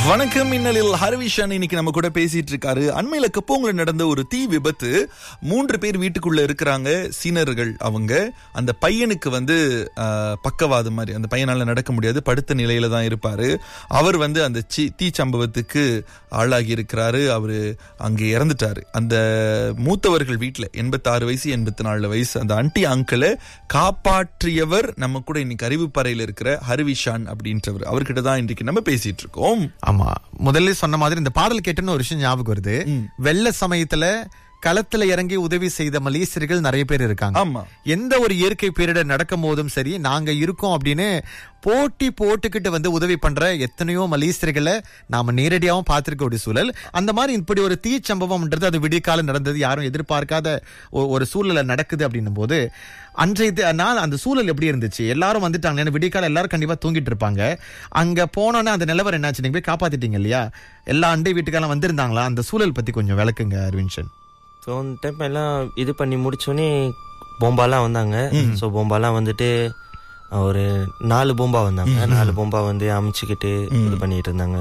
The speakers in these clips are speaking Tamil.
வணக்கம் மின்னலில் ஹர்விஷன் இன்னைக்கு நம்ம கூட பேசிட்டு இருக்காரு அண்மையில கப்போங்கள நடந்த ஒரு தீ விபத்து மூன்று பேர் வீட்டுக்குள்ள இருக்கிறாங்க சீனர்கள் அவங்க அந்த பையனுக்கு வந்து ஆஹ், பக்கவாதம் மாதிரி அந்த பையனால நடக்க முடியாது படுத்த நிலையில தான் இருப்பாரு அவர் வந்து அந்த சி- தீ சம்பவத்துக்கு ஆளாகி இருக்கிறாரு அவரு அங்கே இறந்துட்டாரு அந்த மூத்தவர்கள் வீட்டுல எண்பத்தாறு வயசு எண்பத்தி நாலு வயசு அந்த அண்டி அங்கிளை காப்பாற்றியவர் நம்ம கூட இன்னைக்கு அறிவுப்பறையில இருக்கிற ஹர்விஷான் அப்படின்றவர் அவர்கிட்ட தான் இன்றைக்கு நம்ம பேசிட்டு இருக்கோம் ஆமா முதல்ல சொன்ன மாதிரி இந்த பாடல் கேட்டுன்னு ஒரு விஷயம் ஞாபகம் வருது வெள்ள சமயத்துல களத்துல இறங்கி உதவி செய்த மலேசியர்கள் நிறைய பேர் இருக்காங்க ஆமா எந்த ஒரு இயற்கை பேரிடர் நடக்கும் போதும் சரி நாங்க இருக்கோம் அப்படின்னு போட்டி போட்டுக்கிட்டு வந்து உதவி பண்ற எத்தனையோ மலேசியர்களை நாம நேரடியாவும் பார்த்திருக்க ஒரு சூழல் அந்த மாதிரி இப்படி ஒரு தீ சம்பவம்ன்றது அது விடியற்காலம் நடந்தது யாரும் எதிர்பார்க்காத ஒ- ஒரு சூழல்ல நடக்குது அப்படின்னும் போது அன்றைய தி- நாள் அந்த சூழல் எப்படி இருந்துச்சு எல்லாரும் வந்துட்டாங்க ஏன்னா விடியற்காலம் எல்லாரும் கண்டிப்பா தூங்கிட்டு இருப்பாங்க அங்க போனோன்னே அந்த நிலவரம் என்னாச்சு நீங்க போய் காப்பாத்திட்டீங்க இல்லையா எல்லா அண்டை வீட்டுக்கெல்லாம் வந்திருந்தாங்களா அந்த சூழல் பத்தி கொஞ்சம் விளக்குங்க அரவின்சன் ஸோ அந்த டைம் எல்லாம் இது பண்ணி முடிச்சோடனே பொம்பாலாம் வந்தாங்க ஸோ பொம்பாலாம் வந்துட்டு ஒரு நாலு பொம்பா வந்தாங்க நாலு பொம்பா வந்து அமைச்சுக்கிட்டு இது பண்ணிட்டு இருந்தாங்க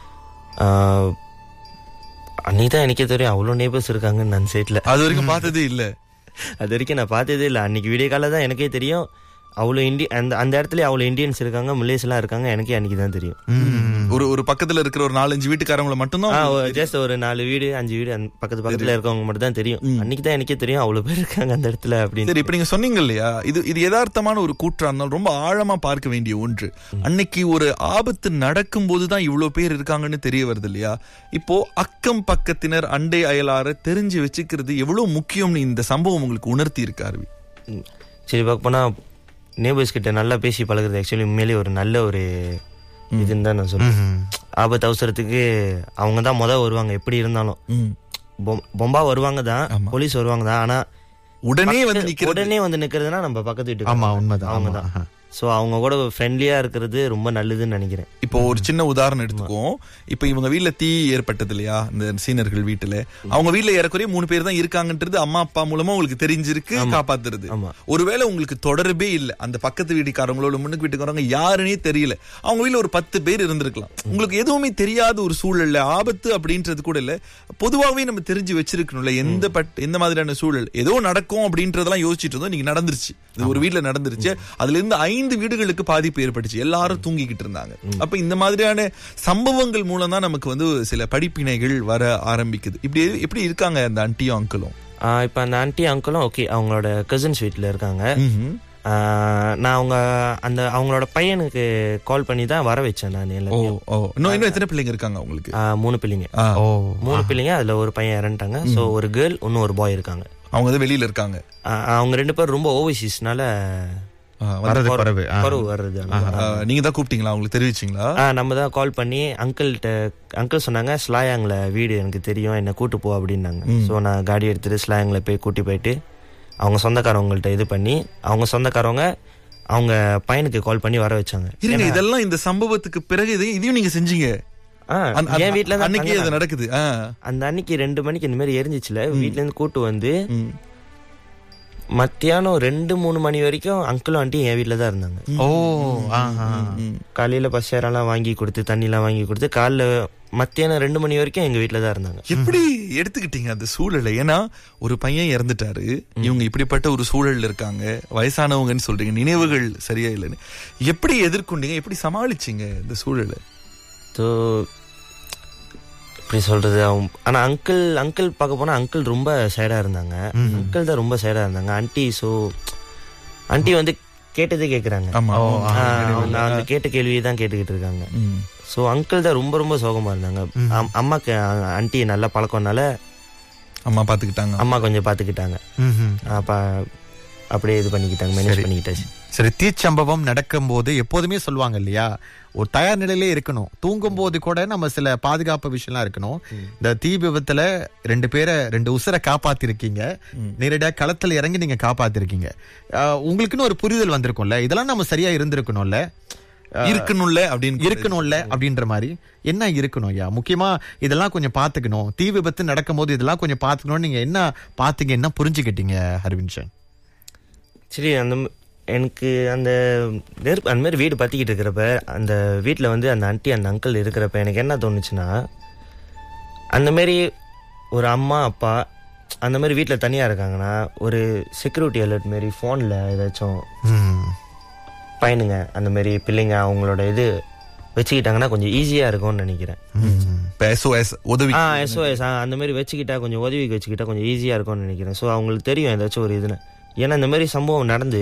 ஆஹ், அன்னைக்கு தான் எனக்கே தெரியும் அவ்வளோ நேபர்ஸ் இருக்காங்கன்னு அந்த சைட்டில் அது வரைக்கும் பார்த்ததே இல்ல அது வரைக்கும் நான் பார்த்ததே இல்லை அன்னைக்கு விடிய காலம் தான் எனக்கே தெரியும் அவ்வளோ இண்டி அந்த அந்த இடத்துல அவ்வளோ இந்தியன்ஸ் இருக்காங்க மலேசியெலாம் இருக்காங்க எனக்கே அன்னைக்கு தான் தெரியும் ஒரு ஒரு பக்கத்துல இருக்கிற ஒரு நாலஞ்சு வீட்டுக்காரங்களை மட்டும்தான் ஜஸ்ட் ஒரு நாலு வீடு அஞ்சு வீடு அந்த பக்கத்து பக்கத்துல இருக்கவங்க மட்டும் தான் தெரியும் அன்னைக்கு தான் எனக்கே தெரியும் அவ்வளோ பேர் இருக்காங்க அந்த இடத்துல அப்படின்னு சரி இப்ப நீங்க சொன்னீங்க இல்லையா இது இது யதார்த்தமான ஒரு கூற்றா இருந்தாலும் ரொம்ப ஆழமா பார்க்க வேண்டிய ஒன்று அன்னைக்கு ஒரு ஆபத்து நடக்கும் போதுதான் இவ்வளவு பேர் இருக்காங்கன்னு தெரிய வருது இல்லையா இப்போ அக்கம் பக்கத்தினர் அண்டை அயலார தெரிஞ்சு வச்சுக்கிறது எவ்வளவு முக்கியம்னு இந்த சம்பவம் உங்களுக்கு உணர்த்தி இருக்காரு ம். சரி பார்க்க போனா நேபர்ஸ் கிட்ட நல்லா பேசி பழகுறது ஆக்சுவலி உண்மையிலேயே ஒரு நல்ல ஒரு இதுன்னு தான் நான் சொல்லுவேன் ஆபத்து அவசரத்துக்கு அவங்க தான் முத வருவாங்க எப்படி இருந்தாலும் பொம்- பொம்பா வருவாங்க தான் போலீஸ் வருவாங்க தான் ஆனா உடனே வந்து நிக்கிறது உடனே வந்து நிக்கிறதுனா நம்ம பக்கத்து வீட்டுக்கு ஆமா உண்மைதான் அவங்க ஆமா. தான் ஸோ அவங்க கூட ஃப்ரெண்ட்லியா இருக்கிறது ரொம்ப நல்லதுன்னு நினைக்கிறேன் இப்போ ஒரு சின்ன உதாரணம் எடுத்துக்குவோம் இப்போ இவங்க வீட்ல தீ ஏற்பட்டது இல்லையா இந்த சீனர்கள் வீட்டுல அவங்க வீட்ல ஏறக்குறைய மூணு பேர் தான் இருக்காங்கன்றது அம்மா அப்பா மூலமா உங்களுக்கு தெரிஞ்சிருக்கு காப்பாத்துறது ஆமா. ஒருவேளை உங்களுக்கு தொடர்பே இல்ல அந்த பக்கத்து வீட்டுக்காரங்களோட முன்னுக்கு வீட்டுக்காரங்க யாருன்னே தெரியல அவங்க வீட்ல ஒரு பத்து பேர் இருந்திருக்கலாம் உங்களுக்கு எதுவுமே தெரியாத ஒரு சூழல்ல ஆபத்து அப்படின்றது கூட இல்ல பொதுவாகவே நம்ம தெரிஞ்சு வச்சிருக்கணும்ல எந்த பட் எந்த மாதிரியான சூழல் ஏதோ நடக்கும் அப்படின்றதெல்லாம் யோசிச்சுட்டு இருந்தோம் இன்னைக்கு நடந்துருச்சு இது ஒரு வீட்ல நடந்துருச்சு அதுல இருந்து ஐந்து வீடுகளுக்கு பாதிப்பு ஏற்பட்டுச்சு எல்லாரும் தூங்கிக்கிட்டு இருந்தாங்க அப்ப இந்த மாதிரியான சம்பவங்கள் மூலம் தான் நமக்கு வந்து சில படிப்பினைகள் வர ஆரம்பிக்குது இப்படி எப்படி இருக்காங்க அந்த அண்டியும் அங்கிளும் ஆஹ் இப்ப அந்த ஆன்ட்டி அங்கிளும் ஓகே அவங்களோட கசின்ஸ் வீட்டில் இருக்காங்க ஆஹ் நான் அவங்க அந்த அவங்களோட பையனுக்கு கால் பண்ணி தான் வர வச்சேன் நான் ஓ எல்லாத்தையும் ஓ இன்னும் இன்னும் எத்தனை பிள்ளைங்க இருக்காங்க உங்களுக்கு ஆஹ் மூணு பிள்ளைங்க ஆ, ஓ மூணு பிள்ளைங்க அதுல ஒரு பையன் இறந்துட்டாங்க ஸோ ஒரு கேர்ள் இன்னும் ஒரு பாய் இருக்காங்க அவங்க வந்து வெளியில இருக்காங்க ஆஹ் அவங்க ரெண்டு பேரும் ரொம்ப ஓவர்சீஸ்னால ஆ, வந்து- வரது குறைவு ஆ. குறவு வர்றது அங்க. ஆ, நீங்க தான் கூப்பிட்டீங்களா அவங்களுக்கு தெரிவிச்சீங்களா ஆ நம்ம தான் கால் பண்ணி அங்கிள்கிட்ட அங்கிள் சொன்னாங்க ஸ்லாயாங்கில் வீடு எனக்கு தெரியும் என்னை கூட்டு போ அப்படின்னாங்க ஸோ நான் காடி எடுத்துட்டு ஸ்லாயாங்கில் போய் கூட்டி போயிட்டு அவங்க சொந்தக்காரவங்கள்ட்ட இது பண்ணி அவங்க சொந்தக்காரவங்க அவங்க பையனுக்கு கால் பண்ணி வர வச்சாங்க இருங்க இதெல்லாம் இந்த சம்பவத்துக்கு பிறகு இது இதையும் நீங்க செஞ்சீங்க ஆ, அந்த- அந்த- என் வீட்டில் தான் அன்னைக்கே இது தங்கினாங்க. நடக்குது ஆ. அந்த அன்னைக்கு ரெண்டு மணிக்கு இந்த மாதிரி எரிஞ்சிச்சுல வீட்ல இருந்து கூட்டு வந்து ம். மத்தியானம் ரெண்டு மூணு மணி வரைக்கும் அங்கிளும் ஆண்டியும் என் வீட்டில் தான் இருந்தாங்க ஓ ஆஹா. ம். காலையில பசேரெல்லாம் வாங்கி கொடுத்து தண்ணிலாம் வாங்கி கொடுத்து காலைல மத்தியானம் ரெண்டு மணி வரைக்கும் எங்க வீட்டில் தான் இருந்தாங்க எப்படி எடுத்துக்கிட்டீங்க அந்த சூழலை ஏன்னா ஒரு பையன் இறந்துட்டாரு இவங்க இப்படிப்பட்ட ஒரு சூழல்ல இருக்காங்க வயசானவங்கன்னு சொல்றீங்க நினைவுகள் சரியா இல்லைன்னு எப்படி எதிர்கொண்டீங்க எப்படி சமாளிச்சீங்க இந்த சூழலை ஸோ எப்படி சொல்றது அவன் ஆனா அங்கிள் அங்கிள் பார்க்க போனா அங்கிள் ரொம்ப சேடா இருந்தாங்க அங்கிள் தான் ரொம்ப சேடா இருந்தாங்க ஆன்ட்டி ஸோ ஆன்ட்டி வந்து கேட்டதே கேட்குறாங்க ஆமா அவங்க அந்த கேட்ட கேள்வியை தான் கேட்டுக்கிட்டு இருக்காங்க ம். ஸோ அங்கிள் தான் ரொம்ப ரொம்ப சோகமா இருந்தாங்க அம்- அம்மாக்கு ஆன்ட்டி நல்ல பழக்கம்னால அம்மா பாத்துக்கிட்டாங்க அம்மா கொஞ்சம் பார்த்துக்கிட்டாங்க ம்ஹும். அப்ப அப்படியே இது பண்ணிக்கிட்டாங்க மேனேஜ் பண்ணிக்கிட்டாச்சு சரி தீச்சம்பவம் நடக்கும்போது எப்போதுமே சொல்லுவாங்க இல்லையா ஒரு தயார் நிலையிலே இருக்கணும் தூங்கும் போது கூட நம்ம சில பாதுகாப்பு விஷயம்லாம் இருக்கணும் இந்த தீ விபத்துல ரெண்டு பேரை ரெண்டு உசுரை காப்பாத்திருக்கீங்க நேரடியா களத்துல இறங்கி நீங்க காப்பாத்திருக்கீங்க ஆஹ், உங்களுக்குன்னு ஒரு புரிதல் வந்திருக்கும்ல இதெல்லாம் நம்ம சரியா இருந்திருக்கணும்ல இருக்கணும்ல அப்படின்னு இருக்கணும்ல அப்படின்ற மாதிரி என்ன இருக்கணும் ஐயா முக்கியமா இதெல்லாம் கொஞ்சம் பாத்துக்கணும் தீ விபத்து நடக்கும் போது இதெல்லாம் கொஞ்சம் பாத்துக்கணும் நீங்க என்ன பாத்தீங்க என்ன புரிஞ்சுக்கிட்டீங்க ஹர்வின்சன் சரி அந்த எனக்கு அந்த நெருப்பு அந்த மாதிரி வீடு பற்றிக்கிட்டு இருக்கிறப்ப அந்த வீட்டில் வந்து அந்த ஆண்டி அந்த அங்கிள் இருக்கிறப்ப எனக்கு என்ன தோணுச்சுன்னா அந்த மாதிரி ஒரு அம்மா அப்பா அந்த மாதிரி வீட்டில் தனியாக இருக்காங்கன்னா ஒரு செக்யூரிட்டி அலர்ட் மாரி ஃபோனில் ஏதாச்சும் ம். பையனுங்க அந்த மாதிரி பிள்ளைங்க அவங்களோட இது வச்சுக்கிட்டாங்கன்னா கொஞ்சம் ஈஸியாக இருக்கும்னு நினைக்கிறேன் ம். இப்ப SOS உதவி ஆ எஸ்ஓஎஸ் அந்த மாதிரி வச்சுக்கிட்டா கொஞ்சம் உதவிக்கு வச்சுக்கிட்டா கொஞ்சம் ஈஸியாக இருக்கும்னு நினைக்கிறேன் ஸோ அவங்களுக்கு தெரியும் ஏதாச்சும் ஒரு இதுன்னு ஏன்னா இந்த மாதிரி சம்பவம் நடந்து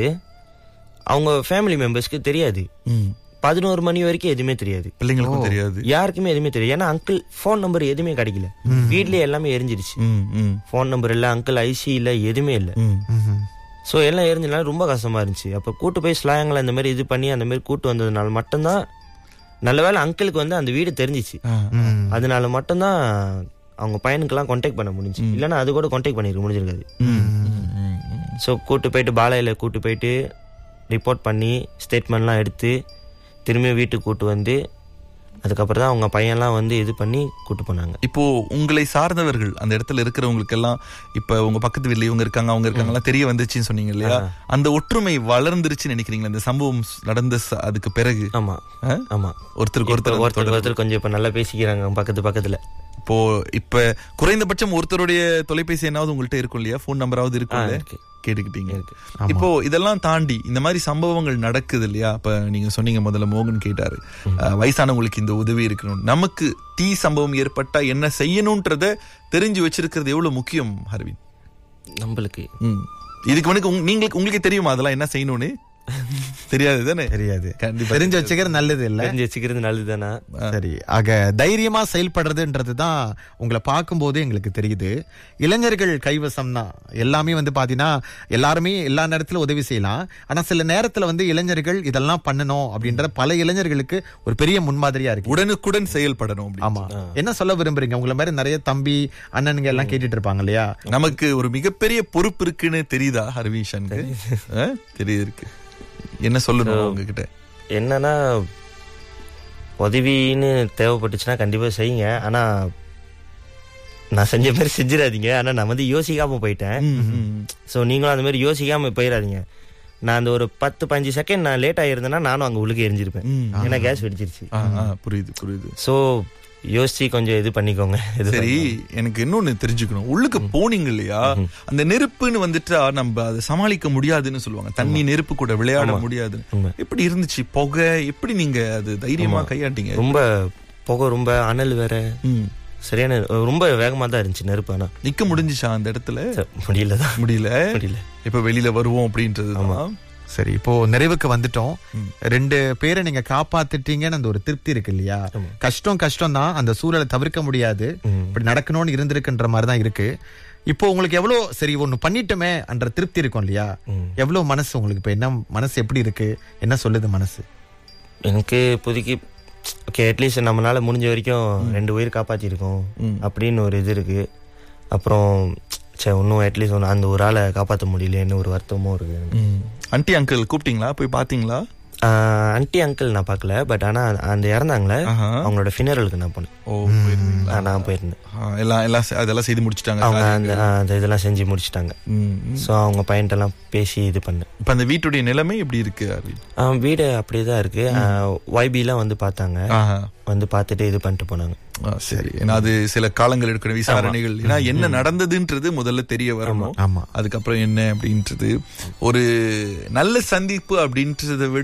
அவங்க ஃபேமிலி மெம்பர்ஸ்க்கு தெரியாது ம். பதினோரு மணி வரைக்கும் எதுவுமே தெரியாது பிள்ளைங்களுக்கும் தெரியாது யாருக்குமே எதுவுமே தெரியாது ஏன்னா அங்கிள் ஃபோன் நம்பர் எதுவுமே கிடைக்கல வீட்லயே எல்லாமே எரிஞ்சிருச்சு ம், ம், ஃபோன் நம்பர் இல்லை அங்கிள் ஐசி இல்லை எதுவுமே இல்லை ம். ம். ஸோ எல்லாம் எரிஞ்சனால ரொம்ப கஷ்டமா இருந்துச்சு அப்போ கூட்டு போய் ஸ்லாயங்களை இந்த மாதிரி இது பண்ணி அந்த மாதிரி கூட்டு வந்ததுனால மட்டும்தான் நல்ல வேளை அங்கிளுக்கு வந்து அந்த வீடு தெரிஞ்சிச்சு ஆ. ம். அதனால மட்டும்தான் அவங்க பையனுக்கெல்லாம் கான்டாக்ட் பண்ண முடிஞ்சு இல்லைன்னா அது கூட கான்டாக்ட் பண்ணிருக்க முடிஞ்சிருக்காது ம், ம், ம், ம். ஸோ கூட்டு போயிட்டு பாலையில் கூட்டு போயிட்டு ரிப்போர்ட் பண்ணி ஸ்டேட்மெண்ட்லாம் எடுத்து திரும்பி வீட்டுக்கு கூட்டு வந்து அதுக்கப்புறம் தான் அவங்க பையன்லாம் வந்து இது பண்ணி கூட்டு போனாங்க இப்போ உங்களை சார்ந்தவர்கள் அந்த இடத்துல இருக்கிறவங்களுக்கு எல்லாம் இப்ப உங்க பக்கத்து வீட்ல இவங்க இருக்காங்க அவங்க இருக்காங்க எல்லாம் தெரிய வந்துச்சுன்னு சொன்னீங்க இல்லையா அந்த ஒற்றுமை வளர்ந்துருச்சுன்னு நினைக்கிறீங்களா இந்த சம்பவம் நடந்த ச- அதுக்கு பிறகு ஆமா ஆ? ஆமா ஒருத்தருக்கு இப்ப ஒருத்தர் ஒருத்தர் ஒருத்தர் கொஞ்சம் இப்ப நல்லா பேசிக்கிறாங்க பக்கத்து பக்கத்துல இப்போ இப்ப குறைந்தபட்சம் ஒருத்தருடைய தொலைபேசி என்னாவது உங்கள்ட்ட இருக்கும் இல்லையா போன் நம்பராவது இருக்கும் இல்லையா இருக்கு. கேட்டுக்கிட்டீங்க இருக்கு. இப்போ இதெல்லாம் தாண்டி இந்த மாதிரி சம்பவங்கள் நடக்குது இல்லையா அப்ப நீங்க சொன்னீங்க முதல்ல மோகன் கேட்டாரு அஹ், வயசானவங்களுக்கு இந்த உதவி இருக்கணும் நமக்கு தீ சம்பவம் ஏற்பட்டா என்ன செய்யணும்ன்றத தெரிஞ்சு வச்சிருக்கிறது எவ்வளவு முக்கியம் ஹர்வின் நம்மளுக்கு ம். இதுக்கு வந்து உங்க- நீங்களுக்கு உங்களுக்கு தெரியுமா அதெல்லாம் என்ன செய்யணும்னு தெரியாது தானே தெரியாது கண்டிப்பா தெரிஞ்சு வச்சுக்கிறது நல்லது இல்ல தெரிஞ்சு வச்சுக்கிறது நல்லதுதானா சரி ஆக தைரியமா செயல்படுறதுன்றது தான் உங்களை பார்க்கும்போது எங்களுக்கு தெரியுது இளைஞர்கள் கைவசம் தான் எல்லாமே வந்து பாத்தீங்கன்னா எல்லாருமே எல்லா நேரத்திலும் உதவி செய்யலாம் ஆனா சில நேரத்துல வந்து இளைஞர்கள் இதெல்லாம் பண்ணணும் அப்படின்ற பல இளைஞர்களுக்கு ஒரு பெரிய முன்மாதிரியா இருக்கு உடனுக்குடன் செயல்படணும் அப்படி. ஆமா என்ன சொல்ல விரும்புறீங்க உங்களை மாதிரி நிறைய தம்பி அண்ணனுங்க எல்லாம் கேட்டுட்டு இருப்பாங்க இல்லையா நமக்கு ஒரு மிகப்பெரிய பொறுப்பு இருக்குன்னு தெரியுதா ஹர்வீஷனுக்கு அஹ்? தெரியுது இருக்கு என்ன சொல்லணும் உங்ககிட்ட என்னன்னா உதவின்னு தேவைப்பட்டுச்சுன்னா கண்டிப்பா செய்யுங்க ஆனா நான் செஞ்ச மாதிரி செஞ்சிடாதீங்க ஆனா நான் வந்து யோசிக்காம போயிட்டேன் ஸோ நீங்களும் அந்த மாதிரி யோசிக்காம போயிடாதீங்க நான் அந்த ஒரு பத்து பதினஞ்சு செகண்ட் நான் லேட் ஆயிருந்தேன்னா நானும் அங்க உள்ளுக்கு எரிஞ்சிருப்பேன் ம். ஏன்னா கேஸ் வெடிச்சிருச்சு ஆ, ஆ, புரியுது புரியுது ஸோ யோசிச்சு கொஞ்சம் இது பண்ணிக்கோங்க இது சரி எனக்கு இன்னொன்னு தெரிஞ்சுக்கணும் உள்ளுக்கு போனீங்க இல்லையா அந்த நெருப்புன்னு வந்துட்டா நம்ம அதை சமாளிக்க முடியாதுன்னு சொல்லுவாங்க தண்ணி நெருப்பு கூட விளையாட முடியாது உண்மை. எப்படி இருந்துச்சு புகை எப்படி நீங்க அது தைரியமா கையாட்டீங்க ரொம்ப புகை ரொம்ப அனல் வேற ம். சரியான ரொம்ப வேகமா தான் இருந்துச்சு நெருப்பு ஆனா நிக்க முடிஞ்சுச்சா அந்த இடத்துல சரி, முடியலதான் முடியல முடியல இப்ப வெளியில வருவோம் அப்படின்றது தான். சரி இப்போ நிறைவுக்கு வந்துட்டோம் ரெண்டு பேரை நீங்க காப்பாத்திட்டீங்கன்னு அந்த ஒரு திருப்தி இருக்கு இல்லையா கஷ்டம் கஷ்டம் தான் அந்த சூழலை தவிர்க்க முடியாது இப்படி நடக்கணும்னு இருந்திருக்குன்ற மாதிரி தான் இருக்கு இப்போ உங்களுக்கு எவ்வளவு சரி ஒண்ணு பண்ணிட்டோமே என்ற திருப்தி இருக்கும் இல்லையா எவ்வளவு மனசு உங்களுக்கு இப்ப என்ன மனசு எப்படி இருக்கு என்ன சொல்லுது மனசு எனக்கு இப்போதைக்கு ஓகே அட்லீஸ்ட் நம்மளால முடிஞ்ச வரைக்கும் ரெண்டு உயிர் காப்பாத்திருக்கோம் அப்படின்னு ஒரு இது இருக்கு அப்புறம் சே இன்னும் அட்லீஸ்ட் ஒன்று அந்த ஒரு ஆளை காப்பாற்ற முடியலன்னு ஒரு வருத்தமும் இருக்கு ம். ஆண்டி அங்கிள் கூப்பிட்டீங்களா போய் பாத்தீங்களா ஆன்ட்டி அங்கிள் நான் பார்க்கல பட் ஆனா அந்த இறந்தாங்களே ஆஹா. அவங்களோட ஃபினரலுக்கு நான் போனேன் ஓ போயிருந்தீங்களா? ஆ, நான் போயிருந்தேன் ஆ, எல்லாம் எல்லாம் செ- அதெல்லாம் செய்து முடிச்சிட்டாங்க அவங்க அந்த ஆ, அந்த இதெல்லாம் செஞ்சு முடிச்சிட்டாங்க ம், ம். ஸோ அவங்க பையன்ட்டெல்லாம் பேசி இது பண்ணேன் இப்ப அந்த வீட்டுடைய நிலைமை எப்படி இருக்கு அரவிந்த் ஆ, வீடு அப்படியே தான் இருக்கு ஒய்பிலாம் வந்து பார்த்தாங்க ஆஹா. வந்து பார்த்துட்டு இது பண்ணிட்டு போனாங்க ஆ, சரி ஏன்னா அது சில காலங்கள் எடுக்கணும் விசாரணைகள் ஏன்னா என்ன நடந்ததுன்றது முதல்ல தெரிய வரணும் ஆமா அதுக்கப்புறம் என்ன அப்படின்றது ஒரு நல்ல சந்திப்பு அப்படின்றத விட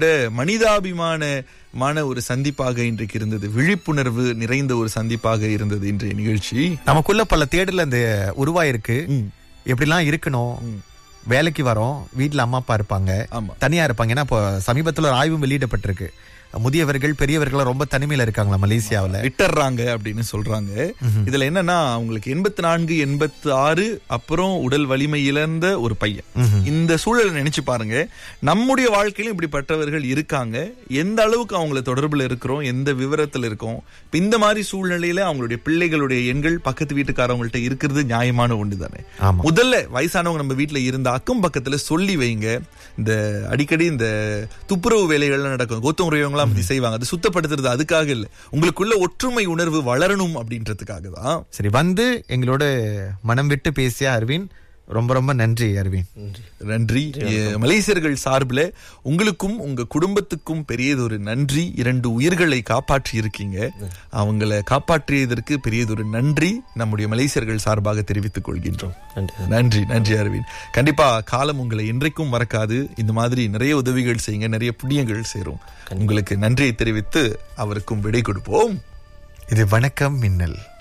மனிதாபிமானமான ஒரு சந்திப்பாக இன்றைக்கு இருந்தது விழிப்புணர்வு நிறைந்த ஒரு சந்திப்பாக இருந்தது இன்றைய நிகழ்ச்சி நமக்குள்ள பல தேடல் அந்த உருவாயிருக்கு எப்படிலாம் இருக்கணும் வேலைக்கு வரோம் வீட்ல அம்மா அப்பா இருப்பாங்க ஆமா தனியா இருப்பாங்க ஏன்னா இப்போ சமீபத்துல ஒரு ஆய்வும் வெளியிடப்பட்டிருக்கு முதியவர்கள் பெரியவர்கள் ரொம்ப தனிமையில இருக்காங்களா மலேசியாவுல விட்டுறாங்க அப்படின்னு சொல்றாங்க இதுல என்னன்னா அவங்களுக்கு எண்பத்தி நான்கு எண்பத்தி ஆறு அப்புறம் உடல் வலிமை இழந்த ஒரு பையன் இந்த சூழலை நினைச்சு பாருங்க நம்முடைய வாழ்க்கையிலும் இப்படிப்பட்டவர்கள் இருக்காங்க எந்த அளவுக்கு அவங்கள தொடர்புல இருக்கிறோம் எந்த விவரத்துல இருக்கோம் இப்ப இந்த மாதிரி சூழ்நிலையில அவங்களுடைய பிள்ளைகளுடைய எண்கள் பக்கத்து வீட்டுக்காரவங்கள்ட்ட இருக்கிறது நியாயமான ஒன்று தானே ஆமா. முதல்ல வயசானவங்க நம்ம வீட்டுல இருந்த அக்கம் பக்கத்துல சொல்லி வைங்க இந்த அடிக்கடி இந்த துப்புரவு வேலைகள்லாம் நடக்கும் கோத்தம் உரையவங்களாம் பத்தி செய்வாங்க அது சுத்தப்படுத்துறது அதுக்காக இல்ல உங்களுக்குள்ள ஒற்றுமை உணர்வு வளரணும் அப்படின்றதுக்காக தான் சரி வந்து எங்களோட மனம் விட்டு பேசிய அரவிந்த் ரொம்ப ரொம்ப நன்றி அரவிந்த் நன்றி நன்றி எ- மலேசியர்கள் சார்பில் உங்களுக்கும் உங்க குடும்பத்துக்கும் பெரியதொரு நன்றி இரண்டு உயிர்களை காப்பாற்றி இருக்கீங்க அவங்கள காப்பாற்றியதற்கு பெரியதொரு நன்றி நம்முடைய மலேசியர்கள் சார்பாக தெரிவித்துக் கொள்கின்றோம் நன்றி நன்றி நன்றி அரவிந்த் கண்டிப்பா காலம் உங்களை என்றைக்கும் மறக்காது இந்த மாதிரி நிறைய உதவிகள் செய்யுங்க நிறைய புண்ணியங்கள் சேரும் உங்களுக்கு நன்றியை தெரிவித்து அவருக்கும் விடை கொடுப்போம் இது வணக்கம் மின்னல்